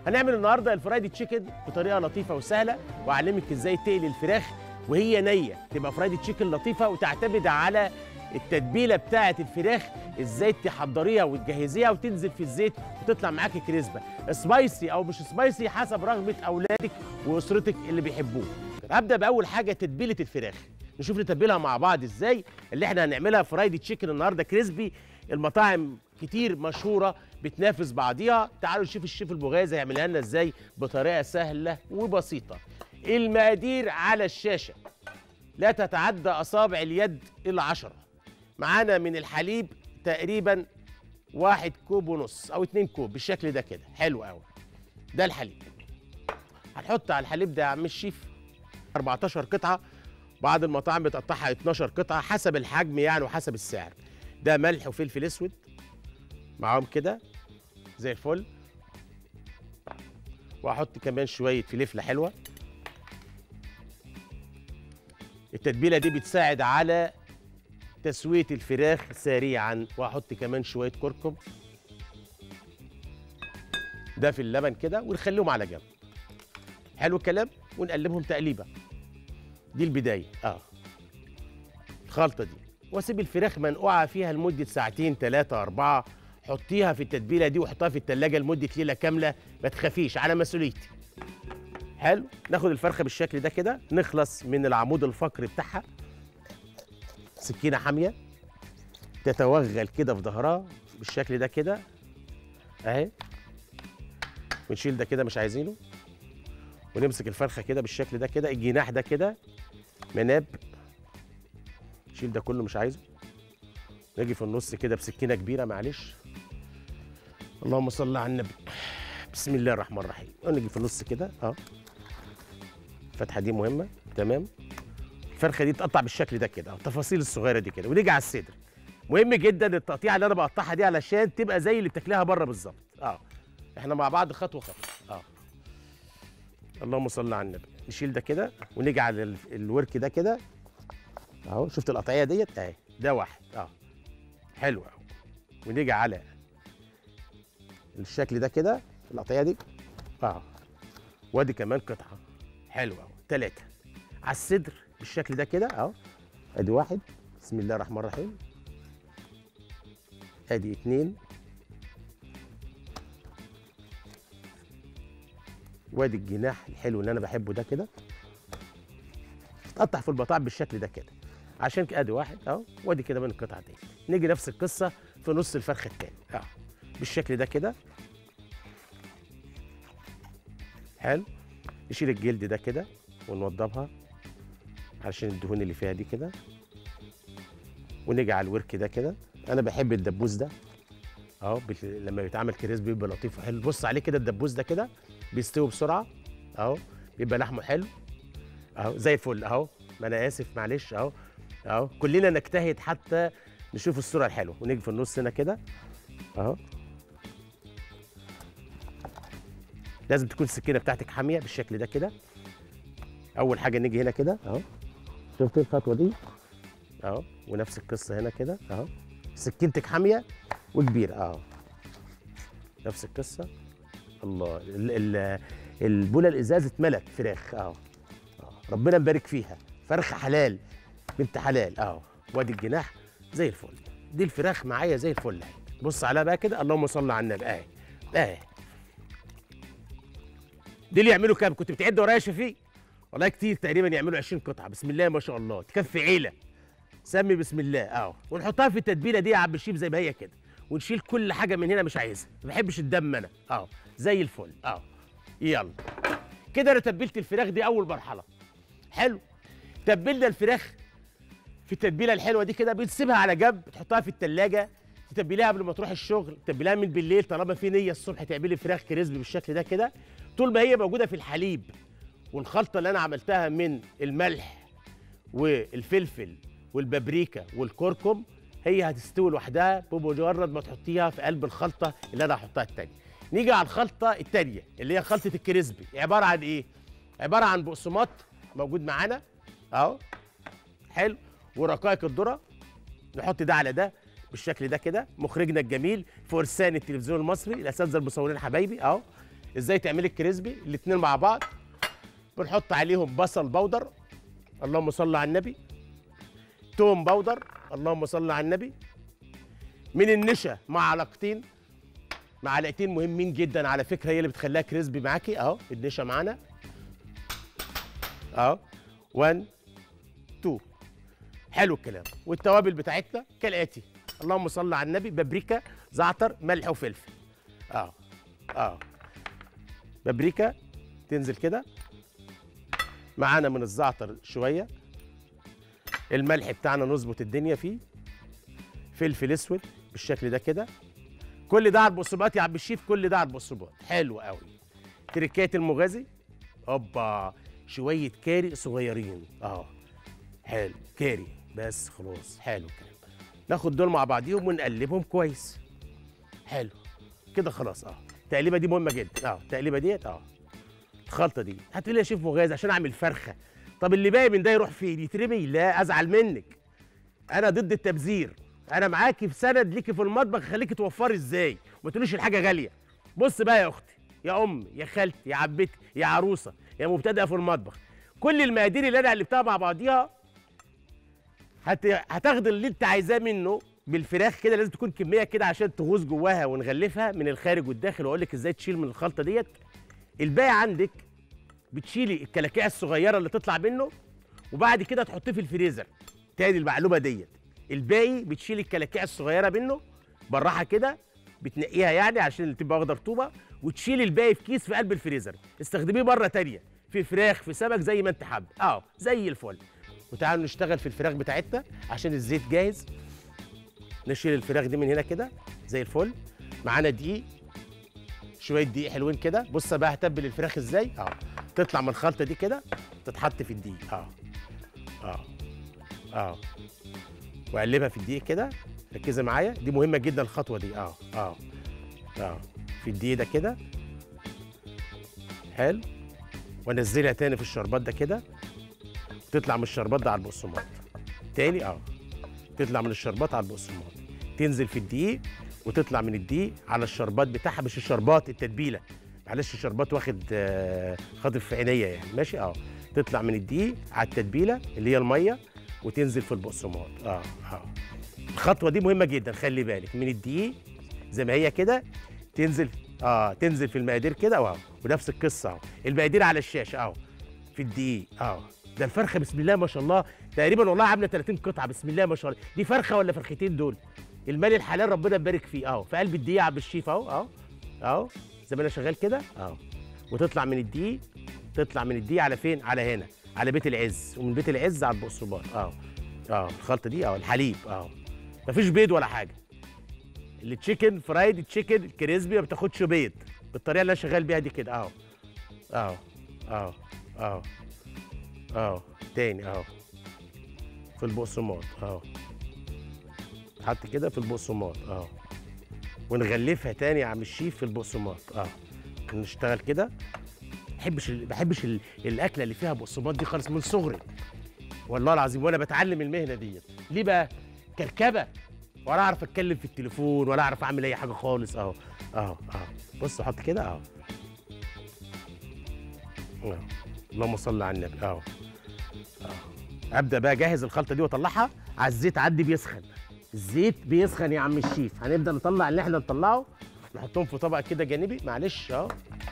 هنعمل النهارده الفرايدي تشيكن بطريقه لطيفه وسهله واعلمك ازاي تقلي الفراخ وهي نيه تبقى فرايدي تشيكن لطيفه وتعتمد على التتبيله بتاعه الفراخ ازاي تحضريها وتجهزيها وتنزل في الزيت وتطلع معاكي كريسبه سبايسي او مش سبايسي حسب رغبه اولادك واسرتك اللي بيحبوه هبدا باول حاجه تتبيله الفراخ نشوف نتبلها مع بعض ازاي اللي احنا هنعملها فرايدي تشيكن النهارده كريسبي المطاعم كتير مشهوره بتنافس بعضيها تعالوا نشوف الشيف البغازي هيعملها لنا ازاي بطريقه سهله وبسيطه المقادير على الشاشه لا تتعدى اصابع اليد الا عشرة معانا من الحليب تقريبا واحد كوب ونص او اتنين كوب بالشكل ده كده حلو قوي ده الحليب هنحط على الحليب ده يا عم الشيف 14 قطعه بعض المطاعم بتقطعها 12 قطعه حسب الحجم يعني وحسب السعر ده ملح وفلفل اسود معاهم كده زي الفل واحط كمان شويه فلفله حلوه التتبيله دي بتساعد على تسويه الفراخ سريعا واحط كمان شويه كركم ده في اللبن كده ونخليهم على جنب حلو الكلام ونقلبهم تقليبه دي البدايه اه الخلطه دي واسيب الفراخ منقوعه فيها لمده ساعتين ثلاثه اربعه حطيها في التتبيله دي وحطها في التلاجة لمده ليله كامله ما تخافيش على مسؤوليتي حلو ناخد الفرخه بالشكل ده كده نخلص من العمود الفقري بتاعها سكينه حاميه تتوغل كده في ظهرها بالشكل ده كده اهي ونشيل ده كده مش عايزينه ونمسك الفرخه كده بالشكل ده كده الجناح ده كده مناب شيل ده كله مش عايزه نيجي في النص كده بسكينه كبيره معلش اللهم صل على النبي بسم الله الرحمن الرحيم ونيجي في النص كده اه الفتحه دي مهمه تمام الفرخه دي تقطع بالشكل ده كده التفاصيل الصغيره دي كده ونيجي على الصدر مهم جدا التقطيعه اللي انا بقطعها دي علشان تبقى زي اللي بتاكلها بره بالظبط اه احنا مع بعض خطوه خطوه اه اللهم صل على النبي نشيل ده كده ونيجي على ال- الورك ده كده اهو شفت القطعيه ديت اهي ده واحد اه حلو اهو ونيجي على الشكل ده كده القطعيه دي اه وادي كمان قطعه حلو اهو ثلاثه على الصدر بالشكل ده كده اهو ادي واحد بسم الله الرحمن الرحيم ادي اتنين وادي الجناح الحلو اللي انا بحبه ده كده تقطع في البطاطا بالشكل ده كده عشان كده ادي واحد اهو وادي كده من القطعه دي نيجي نفس القصه في نص الفرخه التاني اه بالشكل ده كده حلو نشيل الجلد ده كده ونوضبها علشان الدهون اللي فيها دي كده ونيجي على الورك ده كده انا بحب الدبوس ده اهو بت- لما بيتعمل كريسبي بيبقى لطيف وحلو بص عليه كده الدبوس ده كده بيستوي بسرعه اهو بيبقى لحمه حلو اهو زي الفل اهو ما انا اسف معلش اهو اهو كلنا نجتهد حتى نشوف الصوره الحلوه ونيجي في النص هنا كده اهو لازم تكون السكينه بتاعتك حاميه بالشكل ده كده اول حاجه نيجي هنا كده اهو شفت الخطوه دي اهو ونفس القصه هنا كده اهو سكينتك حاميه وكبيره اهو نفس القصه الله ال ال البوله الازاز اتملت فراخ اهو آه. ربنا مبارك فيها فرخه حلال بنت حلال اهو وادي الجناح زي الفل دي الفراخ معايا زي الفل اهي بص عليها بقى كده اللهم صل على النبي اهي اهي دي اللي يعملوا كام كنت بتعد ورايا يا شفيق والله كتير تقريبا يعملوا 20 قطعه بسم الله ما شاء الله تكفي عيله سمي بسم الله اهو ونحطها في التتبيله دي يا عم الشيف زي ما هي كده ونشيل كل حاجه من هنا مش عايزها ما بحبش الدم انا اهو زي الفل اهو يلا كده انا تبلت الفراخ دي اول مرحله حلو تبلنا الفراخ في التتبيله الحلوه دي كده بتسيبها على جنب تحطها في التلاجة تتبليها قبل ما تروح الشغل تتبليها من بالليل طالما في نيه الصبح تعملي فراخ كريسبي بالشكل ده كده طول ما هي موجوده في الحليب والخلطه اللي انا عملتها من الملح والفلفل والبابريكا والكركم هي هتستوي لوحدها بمجرد ما تحطيها في قلب الخلطه اللي انا هحطها التانية نيجي على الخلطه التانية اللي هي خلطه الكريسبي عباره عن ايه عباره عن بقسماط موجود معانا اهو حلو ورقائق الذره نحط ده على ده بالشكل ده كده مخرجنا الجميل فرسان التلفزيون المصري الاساتذه المصورين حبايبي اهو ازاي تعملي الكريسبي الاتنين مع بعض بنحط عليهم بصل بودر اللهم صل على النبي توم بودر اللهم صل على النبي من النشا معلقتين معلقتين مهمين جدا على فكره هي اللي بتخليها كريسبي معاكي اهو النشا معانا اهو 1 2 حلو الكلام والتوابل بتاعتنا كالاتي اللهم صل على النبي بابريكا زعتر ملح وفلفل اه اه بابريكا تنزل كده معانا من الزعتر شويه الملح بتاعنا نظبط الدنيا فيه فلفل اسود بالشكل ده كده كل ده على البقسماط يا عم الشيف كل ده على البقسماط حلو قوي تركات المغازي هوبا شويه كاري صغيرين اه حلو كاري بس خلاص حلو الكلام ناخد دول مع بعضيهم ونقلبهم كويس حلو كده خلاص اه التقليبه دي مهمه جدا اه التقليبه ديت اه الخلطه دي هتقولي يا شيف مغازي عشان اعمل فرخه طب اللي باقي من ده يروح فين يترمي لا ازعل منك انا ضد التبذير انا معاكي في سند ليكي في المطبخ خليكي توفري ازاي وما تقوليش الحاجه غاليه بص بقى يا اختي يا امي يا خالتي يا عبتي يا عروسه يا مبتدئه في المطبخ كل المقادير اللي انا قلبتها مع بعضيها هت... هتاخد اللي انت عايزاه منه بالفراخ كده لازم تكون كميه كده عشان تغوص جواها ونغلفها من الخارج والداخل واقول لك ازاي تشيل من الخلطه ديت الباقي عندك بتشيلي الكلاكيع الصغيره اللي تطلع منه وبعد كده تحطيه في الفريزر تاني المعلومه ديت الباقي بتشيلي الكلاكيع الصغيره منه بالراحه كده بتنقيها يعني عشان اللي تبقى واخده رطوبه وتشيلي الباقي في كيس في قلب الفريزر استخدميه مره تانية في فراخ في سمك زي ما انت حابب اه زي الفل وتعالوا نشتغل في الفراخ بتاعتنا عشان الزيت جاهز نشيل الفراخ دي من هنا كده زي الفل معانا دقيق شويه دقيق حلوين كده بص بقى هتبل الفراخ ازاي اه تطلع من الخلطه دي كده تتحط في الدقيق اه اه اه واقلبها في الدقيق كده ركزي معايا دي مهمه جدا الخطوه دي اه اه اه في الدقيق ده كده حلو وانزلها تاني في الشربات ده كده تطلع من الشربات ده على البقسماط تاني اه تطلع من الشربات على البقسماط تنزل في الدقيق وتطلع من الدقيق على الشربات بتاعها مش الشربات التتبيله معلش الشربات واخد آه، خاطف في عينيا يعني ماشي اه تطلع من الدقيق على التتبيله اللي هي الميه وتنزل في البقسماط اه اه الخطوه دي مهمه جدا خلي بالك من الدقيق زي ما هي كده تنزل اه تنزل في المقادير كده اهو ونفس القصه اهو المقادير على الشاشه اهو في الدقيق اه ده الفرخه بسم الله ما شاء الله تقريبا والله عامله 30 قطعه بسم الله ما شاء الله دي فرخه ولا فرختين دول المال الحلال ربنا يبارك فيه اهو في قلب الدقيق يا عم الشيف اهو اهو اهو زي ما انا شغال كده اهو وتطلع من الدقيق تطلع من الدقيق على فين على هنا على بيت العز ومن بيت العز على البقسماط اهو اه الخلطه دي اهو الحليب اهو مفيش بيض ولا حاجه التشيكن فرايد تشيكن الكريسبي ما بتاخدش بيض بالطريقه اللي انا شغال بيها دي كده اهو اهو اهو اهو اهو تاني اهو في البقسماط اهو حط كده في البقسماط اهو ونغلفها تاني يا عم الشيف في البقسماط اه نشتغل كده بحبش ال... بحبش ال... الاكله اللي فيها بقسماط دي خالص من صغري والله العظيم وانا بتعلم المهنه ديت ليه بقى كركبه ولا اعرف اتكلم في التليفون ولا اعرف اعمل اي حاجه خالص اهو اهو اهو بص حط كده اهو أهو. اللهم صل على النبي اهو اهو ابدا بقى اجهز الخلطه دي واطلعها على الزيت عندي بيسخن الزيت بيسخن يا عم الشيف هنبدا نطلع اللي احنا نطلعه نحطهم في طبق كده جانبي معلش اهو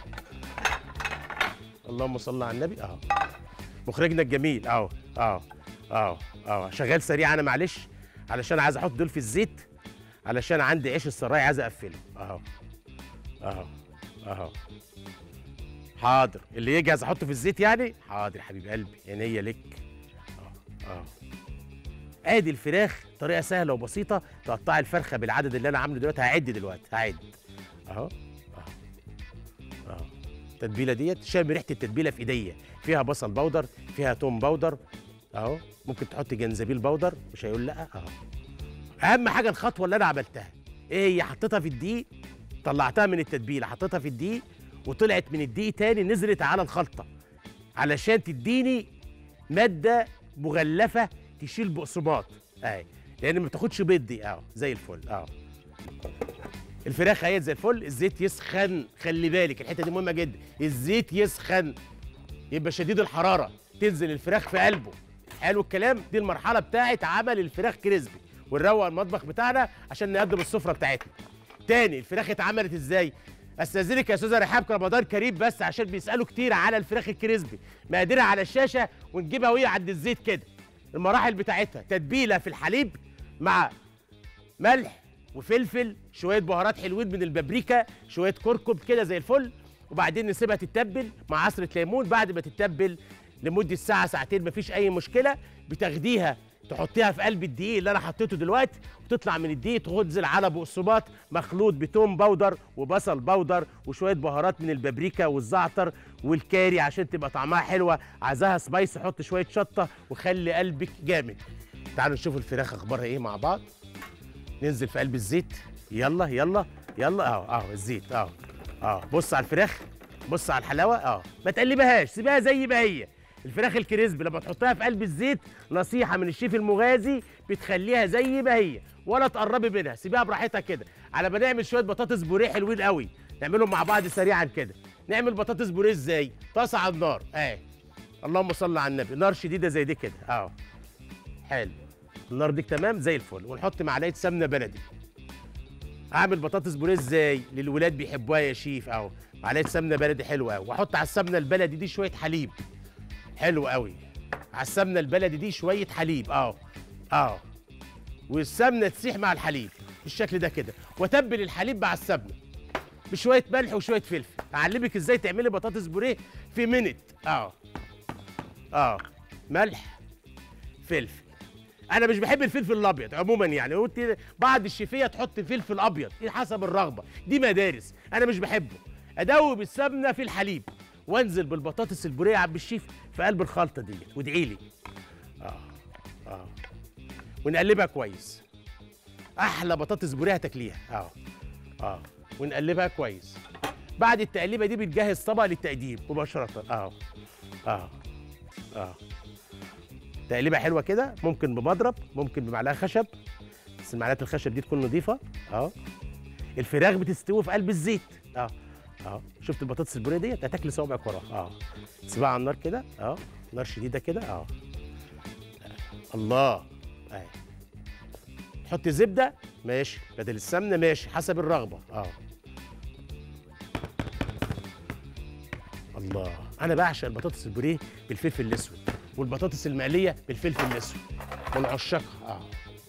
اللهم صل على النبي اهو مخرجنا الجميل اهو اهو اهو اهو شغال سريع انا معلش علشان عايز احط دول في الزيت علشان عندي عيش السراي عايز اقفله اهو اهو اهو حاضر اللي يجهز احطه في الزيت يعني حاضر يا حبيب قلبي عينيا لك اه اه ادي الفراخ طريقه سهله وبسيطه تقطعي الفرخه بالعدد اللي انا عامله دلوقتي هعد دلوقتي هعد اهو اهو اهو التتبيله ديت شامم ريحه التتبيله في ايديا فيها بصل بودر فيها توم بودر اهو ممكن تحطي جنزبيل بودر مش هيقول لا اهو اهم حاجه الخطوه اللي انا عملتها ايه هي حطيتها في الدقيق طلعتها من التتبيله حطيتها في الدقيق وطلعت من الدقيق تاني نزلت على الخلطه علشان تديني ماده مغلفه تشيل بقسماط اهي لان ما بتاخدش بيض دي اهو زي الفل اهو الفراخ اهي زي الفل الزيت يسخن خلي بالك الحته دي مهمه جدا الزيت يسخن يبقى شديد الحراره تنزل الفراخ في قلبه حلو الكلام دي المرحله بتاعت عمل الفراخ كريسبي ونروق المطبخ بتاعنا عشان نقدم السفره بتاعتنا تاني الفراخ اتعملت ازاي استاذنك يا استاذه رحاب رمضان كريم بس عشان بيسالوا كتير على الفراخ الكريسبي مقاديرها على الشاشه ونجيبها وهي عند الزيت كده المراحل بتاعتها تتبيله في الحليب مع ملح وفلفل شويه بهارات حلوين من البابريكا شويه كركم كده زي الفل وبعدين نسيبها تتبل مع عصره ليمون بعد ما تتبل لمده ساعه ساعتين مفيش اي مشكله بتاخديها تحطيها في قلب الدقيق اللي انا حطيته دلوقتي وتطلع من الدقيق تنزل على بقسماط مخلوط بتوم بودر وبصل بودر وشويه بهارات من البابريكا والزعتر والكاري عشان تبقى طعمها حلوه عايزاها سبايس حط شويه شطه وخلي قلبك جامد تعالوا نشوف الفراخ اخبارها ايه مع بعض ننزل في قلب الزيت يلا يلا يلا اهو اهو الزيت اهو اهو بص على الفراخ بص على الحلاوه اهو ما تقلبهاش سيبها زي ما هي الفراخ الكريسبي لما تحطها في قلب الزيت نصيحه من الشيف المغازي بتخليها زي ما هي ولا تقربي منها سيبيها براحتها كده على ما نعمل شويه بطاطس بوريه حلوين قوي نعملهم مع بعض سريعا كده نعمل بطاطس بوريه ازاي طاسه على النار اهي اللهم صل على النبي نار شديده زي دي كده اهو حلو النار دي تمام زي الفل ونحط معلقه سمنه بلدي اعمل بطاطس بوريه ازاي للولاد بيحبوها يا شيف اهو معلقه سمنه بلدي حلوه قوي واحط على السمنه البلدي دي شويه حليب حلو قوي على السمنه البلدي دي شويه حليب اهو اهو والسمنه تسيح مع الحليب بالشكل ده كده واتبل الحليب مع السمنه بشويه ملح وشويه فلفل اعلمك ازاي تعملي بطاطس بوريه في منت اهو اه ملح فلفل انا مش بحب الفلفل الابيض عموما يعني قلت بعض الشيفيه تحط فلفل ابيض دي حسب الرغبه دي مدارس انا مش بحبه ادوب السمنه في الحليب وانزل بالبطاطس البوريه يا عم الشيف في قلب الخلطه ديت وادعي لي اه اه ونقلبها كويس احلى بطاطس بوريه هتاكليها اه اه ونقلبها كويس بعد التقليبه دي بتجهز طبق للتقديم مباشره اه اه اه تقليبه حلوه كده ممكن بمضرب ممكن بمعلقه خشب بس المعلقه الخشب دي تكون نظيفه اه الفراخ بتستوي في قلب الزيت اه اه شفت البطاطس البوريه ديت هتاكل صوابعك وراها اه تسيبها على النار كده اه نار شديده كده اه الله اهي تحط زبده ماشي بدل السمنه ماشي حسب الرغبه اه الله انا بعشق البطاطس البوريه بالفلفل الاسود والبطاطس المقليه بالفلفل الاسود من عشاقها اه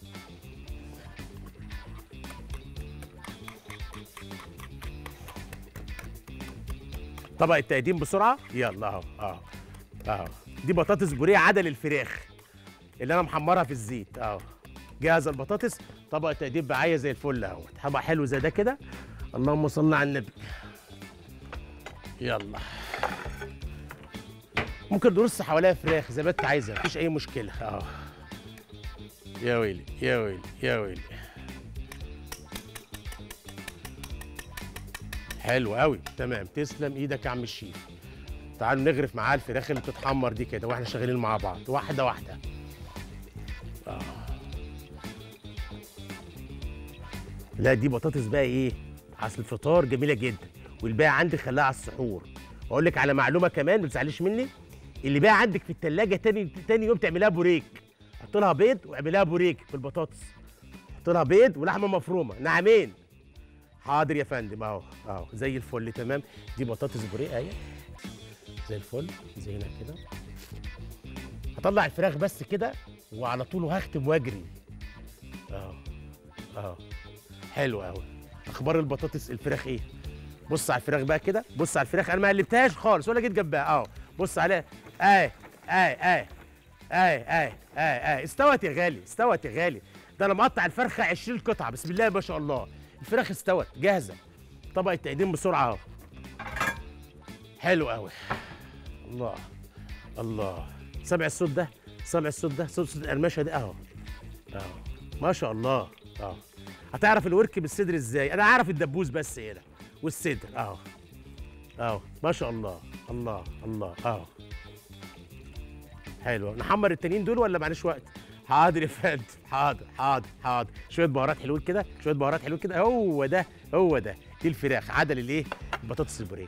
طبق التقديم بسرعه يلا اهو اهو اهو دي بطاطس بوريه عدل الفراخ اللي انا محمرها في الزيت اهو جاهزه البطاطس طبق التقديم معايا زي الفل اهو طبق حلو زي ده كده اللهم صل على النبي يلا ممكن نرص حواليها فراخ زي ما انت عايزه مفيش اي مشكله اه يا ويلي يا ويلي يا ويلي حلو قوي تمام تسلم ايدك يا عم الشيف تعالوا نغرف معاه الفراخ اللي بتتحمر دي كده واحنا شغالين مع بعض واحده واحده آه. لا دي بطاطس بقى ايه اصل الفطار جميله جدا والباقي عندي خلاها على السحور واقول لك على معلومه كمان ما تزعليش مني اللي بقى عندك في التلاجة تاني تاني يوم تعملها بوريك حط لها بيض واعملها بوريك في البطاطس حط لها بيض ولحمه مفرومه نعمين حاضر يا فندم اهو اهو زي الفل تمام دي بطاطس بوريه اهي زي الفل زينا كده هطلع الفراخ بس كده وعلى طول وهختم واجري اهو اهو حلو قوي اخبار البطاطس الفراخ ايه بص على الفراخ بقى كده بص على الفراخ انا ما قلبتهاش خالص ولا جيت جنبها اهو بص عليها اهي اهي اهي اهي اهي اهي اهي استوت يا غالي استوت يا غالي ده انا مقطع الفرخه 20 قطعه بسم الله ما شاء الله الفراخ استوت جاهزه طبق التقديم بسرعه اهو حلو قوي الله الله سامع الصوت ده سامع الصوت ده صوت صوت القرمشه ده اهو اهو ما شاء الله اه هتعرف الورك بالصدر ازاي انا عارف الدبوس بس هنا والصدر اهو اهو ما شاء الله الله الله اهو حلو نحمر التانيين دول ولا معلش وقت حاضر يا فندم حاضر حاضر حاضر شويه بهارات حلوين كده شويه بهارات حلوين كده هو ده هو ده دي الفراخ عدل الايه البطاطس البوريه